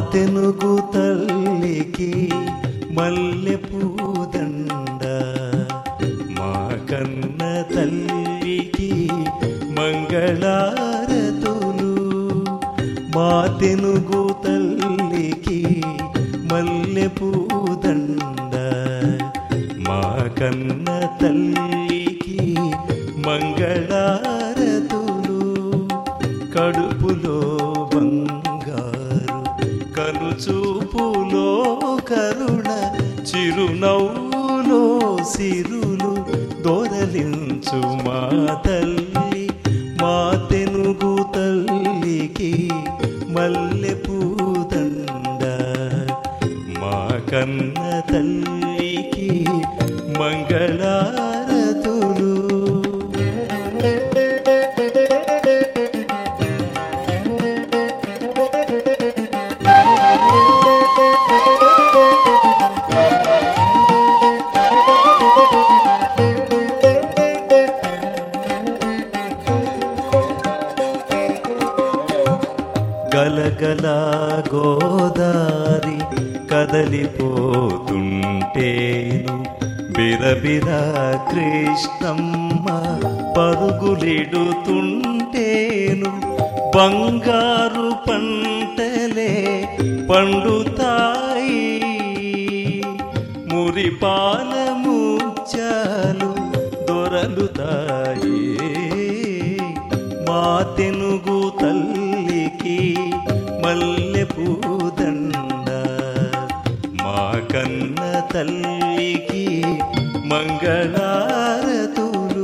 తెనుగు తల్లికి మల్లె పూదండ మా కన్న తల్లికి మంగళారతులు మా తెనుగు తల్లికి మల్లె పూదండ మా కన్న తల్లికి మంగళారతులు కడుపులో బంగారు కనుచూపులో కరుణ చిరునవ్వులో సిరులు దొరలించు మా తల్లి మా తెనుగు తల్లికి మల్లె పూదండ మా కన్న తల్లికి మంగళారతులు గలగల గోదారి కదలిపోతుంటేను బిరబిర కృష్ణమ్మ పరుగులిడుతుంటేను బంగారు పంటలే పండుతాయి మురిపాల ముత్యాలు దొరలుతాయి మా తెనుగు తల్లికి మల్లె పూదండ మా కన్న తల్లికి మంగళారతులు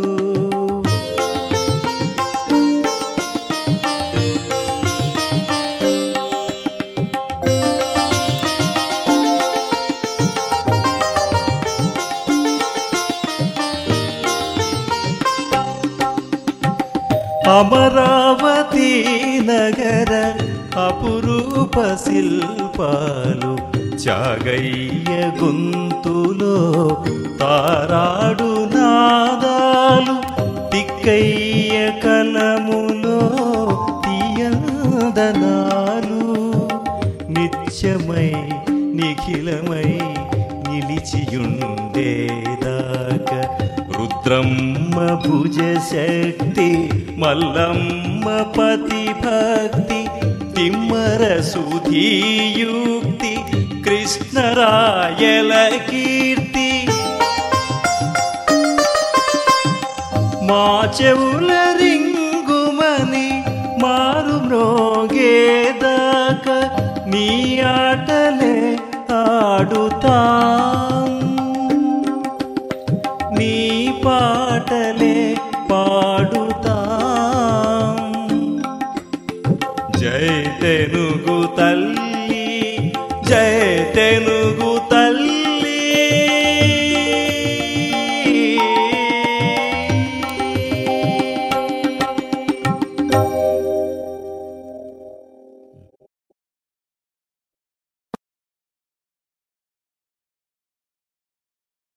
అమరావతి నగర అపురూప శిల్పాలు చాగయ్య గొంతులో తారాడు నాదాలు తిక్కయ్య కలములో తీయందనాలు నిత్యమై నిఖిలమై నిలిచియుండేదాకా రుద్రమ్మ భుజ శక్తి మల్లమ్మ పతి భక్తి తిమ్మర సుధీయుక్తి కృష్ణరాయల కీర్తి మా చెవుల రింగుమని మారు మ్రోగేదాకా నీ ఆటలే ఆడుతాం నీ పాటలే